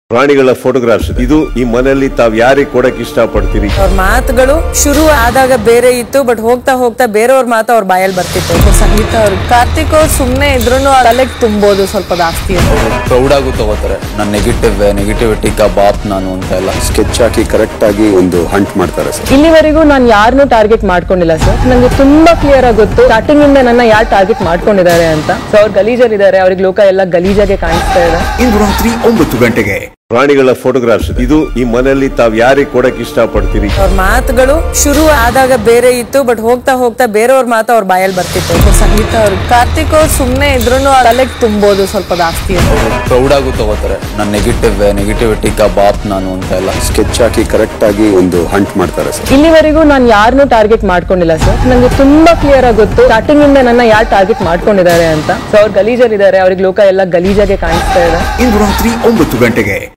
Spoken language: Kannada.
ಪ್ರಾಣಿಗಳ ಫೋಟೋಗ್ರಾಫ್ಸ್ ಇದು ಈ ಮನೆಯಲ್ಲಿ ತಾವ್ ಯಾರಿಗೆ ಕೊಡಕ್ ಇಷ್ಟ ಪಡ್ತೀರಿ ಅವ್ರ ಮಾತುಗಳು ಶುರು ಆದಾಗ ಬೇರೆ ಇತ್ತು ಬಟ್ ಹೋಗ್ತಾ ಹೋಗ್ತಾ ಬೇರೆಯವ್ರ ಮಾತು ಅವ್ರ ಬಾಯಲ್ಲಿ ಬರ್ತಿತ್ತು So, ಸಂಗೀತ ಅವ್ರು ಕಾರ್ತಿಕ್ ಅವ್ರು ಸುಮ್ಮನೆ ಇದ್ರು ತಲೆಗೆ ತುಂಬೋದು ಸ್ವಲ್ಪ ಜಾಸ್ತಿ ಅಂತ ಪ್ರೌಡ್ ಆಗು ತಗೋತಾರೆ ನನ್ನ ನೆಗೆಟಿವ್ ನೆಗೆಟಿವಿಟಿ ಬಾಪ್ ನಾನು ಅಂತ ಎಲ್ಲ ಸ್ಕೆಚ್ ಹಾಕಿ ಕರೆಕ್ಟ್ ಆಗಿ ಒಂದು ಹಂಟ್ ಮಾಡ್ತಾರೆ ಸರ್ ಇಲ್ಲಿವರೆಗೂ ನಾನು ಯಾರನ್ನೂ ಟಾರ್ಗೆಟ್ ಮಾಡ್ಕೊಂಡಿಲ್ಲ ಸರ್ ನನಗೆ ತುಂಬಾ ಕ್ಲಿಯರ್ ಆಗಿ ಗೊತ್ತು ಸ್ಟಾರ್ಟಿಂಗ್ ಇಂದ ನನ್ನ ಯಾರು ಟಾರ್ಗೆಟ್ ಮಾಡ್ಕೊಂಡಿದ್ದಾರೆ ಅಂತ ಸೊ ಅವ್ರು ಗಲೀಜಲ್ಲಿದ್ದಾರೆ ಅವ್ರಿಗೆ ಲೋಕ ಎಲ್ಲ ಗಲೀಜಾಗೆ ಕಾಣಿಸ್ತಾ ಇದೆ ಇಂದು ರಾತ್ರಿ ಒಂಬತ್ತು ಗಂಟೆಗೆ ಪ್ರಾಣಿಗಳ ಫೋಟೋಗ್ರಾಫ್ಸ್ ಇದು ಈ ಮನೆಯಲ್ಲಿ ತಾವ್ ಯಾರಿಗೆ ಕೊಡಕ್ ಇಷ್ಟ ಪಡ್ತೀರಿ ಅವ್ರ ಮಾತುಗಳು ಶುರು ಆದಾಗ ಬೇರೆ ಇತ್ತು ಬಟ್ ಹೋಗ್ತಾ ಹೋಗ್ತಾ ಬೇರೆಯವ್ರ ಮಾತು ಅವ್ರ ಬಾಯಲ್ಲಿ ಬರ್ತಿತ್ತು So, ಸಂಗೀತ ಅವ್ರು ಕಾರ್ತಿಕ್ ಅವ್ರು ಸುಮ್ಮನೆ ಇದ್ರು ತಲೆಗೆ ತುಂಬೋದು ಸ್ವಲ್ಪ ಜಾಸ್ತಿ ಅಂತ ಪ್ರೌಡ್ ಆಗು ತಗೋತಾರೆ ನನ್ನ ನೆಗೆಟಿವ್ ನೆಗೆಟಿವಿಟಿ ಬಾಪ್ ನಾನು ಅಂತ ಎಲ್ಲ ಸ್ಕೆಚ್ ಹಾಕಿ ಕರೆಕ್ಟ್ ಆಗಿ ಒಂದು ಹಂಟ್ ಮಾಡ್ತಾರೆ ಸರ್ ಇಲ್ಲಿವರೆಗೂ ನಾನು ಯಾರನ್ನೂ ಟಾರ್ಗೆಟ್ ಮಾಡ್ಕೊಂಡಿಲ್ಲ ಸರ್ ನನಗೆ ತುಂಬಾ ಕ್ಲಿಯರ್ ಆಗಿ ಗೊತ್ತು ಸ್ಟಾರ್ಟಿಂಗ್ ಇಂದ ನನ್ನ ಯಾರು ಟಾರ್ಗೆಟ್ ಮಾಡ್ಕೊಂಡಿದ್ದಾರೆ ಅಂತ ಸೊ ಅವ್ರು ಗಲೀಜಲ್ಲಿದ್ದಾರೆ ಅವ್ರಿಗೆ ಲೋಕ ಎಲ್ಲ ಗಲೀಜಾಗೆ ಕಾಣಿಸ್ತಾ ಇದೆ ಇಂದು ರಾತ್ರಿ ಒಂಬತ್ತು ಗಂಟೆಗೆ